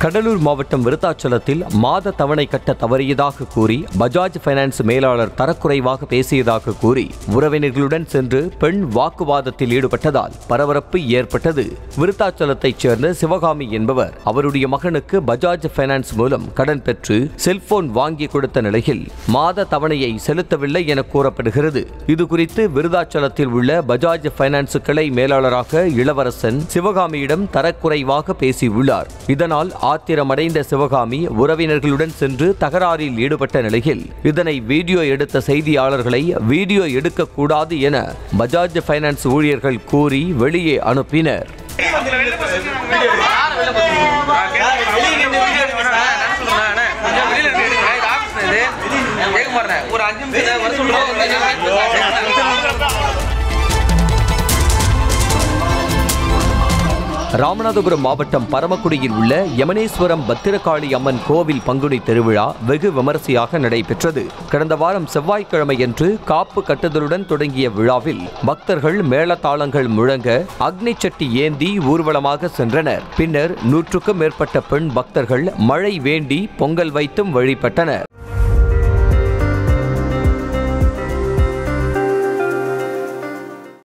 கடலூர் மாவட்டம் விருத்தாச்சலத்தில் மாத தவணை கட்ட தவறியதாக கூறி பஜாஜ் பைனான்ஸ் மேலாளர் தரக்குறைவாக பேசியதாக கூறி உறவினர்களுடன் சென்று பெண் வாக்குவாதத்தில் ஈடுபட்டதால் பரபரப்பு ஏற்பட்டது விருத்தாச்சலத்தைச் சேர்ந்த சிவகாமி என்பவர் அவருடைய மகனுக்கு பஜாஜ் பைனான்ஸ் மூலம் கடன் பெற்று செல்போன் வாங்கி கொடுத்த நிலையில் மாத தவணையை செலுத்தவில்லை என கூறப்படுகிறது இது குறித்து விருதாச்சலத்தில் உள்ள பஜாஜ் பைனான்ஸ் கிளை மேலாளராக இளவரசன் சிவகாமியிடம் தரக்குறைவாக பேசியுள்ளார் இதனால் ஆத்திரமடைந்த சிவகாமி உறவினர்களுடன் சென்று தகராறில் ஈடுபட்ட நிலையில் இதனை வீடியோ எடுத்த செய்தியாளர்களை வீடியோ எடுக்கக்கூடாது என பஜாஜ் பைனான்ஸ் ஊழியர்கள் கூறி வெளியே அனுப்பினர் ஒரு அஞ்சு நிமிஷம் வர சொல்றோம் ராமநாதபுரம் மாவட்டம் பரமக்குடியில் உள்ள யமனேஸ்வரம் பத்திரகாளி அம்மன் கோவில் பங்குனி திருவிழா வெகு விமரிசையாக நடைபெற்றது கடந்த வாரம் செவ்வாய்க்கிழமையன்று காப்பு கட்டுதலுடன் தொடங்கிய விழாவில் பக்தர்கள் மேளதாளங்கள் முழங்க அக்னி சட்டி ஏந்தி ஊர்வலமாக சென்றனர் பின்னர் நூற்றுக்கும் மேற்பட்ட பெண் பக்தர்கள் மழை வேண்டி பொங்கல் வைத்தும் வழிபட்டனர்